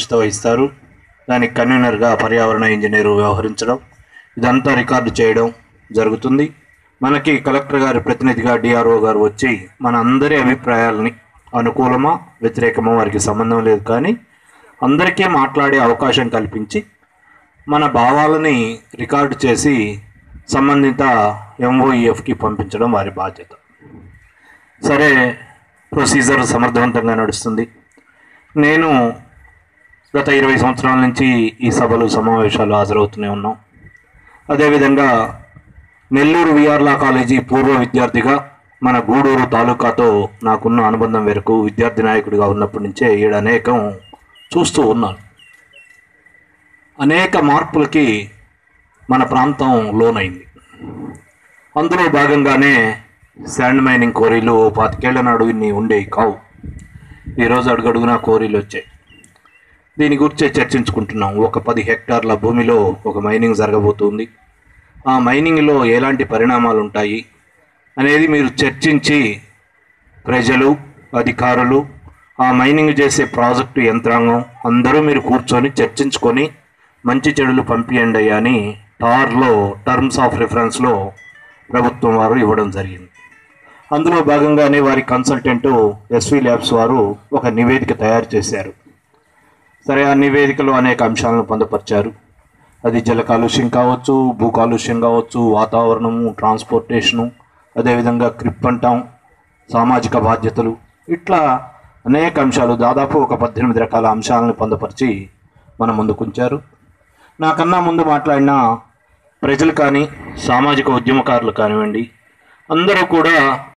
అధ్యక్షత వహిస్తారు దానికి కన్వీనర్గా పర్యావరణ ఇంజనీరు వ్యవహరించడం ఇదంతా రికార్డు చేయడం జరుగుతుంది మనకి కలెక్టర్ గారి ప్రతినిధిగా డిఆర్ఓ గారు వచ్చి మన అందరి అభిప్రాయాలని అనుకూలమా వ్యతిరేకమా వారికి సంబంధం లేదు కానీ అందరికీ మాట్లాడే అవకాశం కల్పించి మన భావాలని రికార్డు చేసి సంబంధిత ఎంఓఈఎఫ్కి పంపించడం వారి బాధ్యత సరే ప్రొసీజర్ సమర్థవంతంగా నడుస్తుంది నేను గత ఇరవై సంవత్సరాల నుంచి ఈ సభలు సమావేశాలు హాజరవుతూనే ఉన్నాం అదేవిధంగా నెల్లూరు విఆర్లా కాలేజీ పూర్వ విద్యార్థిగా మన గూడూరు తాలూకాతో నాకున్న అనుబంధం మేరకు విద్యార్థి నాయకుడిగా ఉన్నప్పటి నుంచే ఈడ అనేకం చూస్తూ ఉన్నాను అనేక మార్పులకి మన ప్రాంతం లోనైంది అందులో భాగంగానే శాండ్ మైనింగ్ కోరీలు పాతికేళ్ల నాడు ఇన్ని ఉండేవి కావు ఈరోజు అడుగడుగునా కోరీలు వచ్చాయి దీని గురించి చర్చించుకుంటున్నాం ఒక పది హెక్టార్ల భూమిలో ఒక మైనింగ్ జరగబోతుంది ఆ మైనింగ్లో ఎలాంటి పరిణామాలు ఉంటాయి అనేది మీరు చర్చించి ప్రజలు అధికారులు ఆ మైనింగ్ చేసే ప్రాజెక్టు యంత్రాంగం అందరూ మీరు కూర్చొని చర్చించుకొని మంచి చెడులు పంపియండి అయ్యా అని టార్లో టర్మ్స్ ఆఫ్ రిఫరెన్స్లో ప్రభుత్వం వారు ఇవ్వడం జరిగింది అందులో భాగంగానే వారి కన్సల్టెంట్ ఎస్వి ల్యాబ్స్ వారు ఒక నివేదిక తయారు చేశారు సరే ఆ నివేదికలో అనేక అంశాలను పొందుపరిచారు అది జల కాలుష్యం కావచ్చు భూ కాలుష్యం కావచ్చు వాతావరణము ట్రాన్స్పోర్టేషను అదేవిధంగా క్రిప్ అంటాం సామాజిక బాధ్యతలు ఇట్లా అనేక అంశాలు దాదాపు ఒక పద్దెనిమిది రకాల అంశాలను పొందుపరిచి మన ముందుకుంచారు నాకన్నా ముందు మాట్లాడిన ప్రజలు కానీ సామాజిక ఉద్యమకారులు కానివ్వండి అందరూ కూడా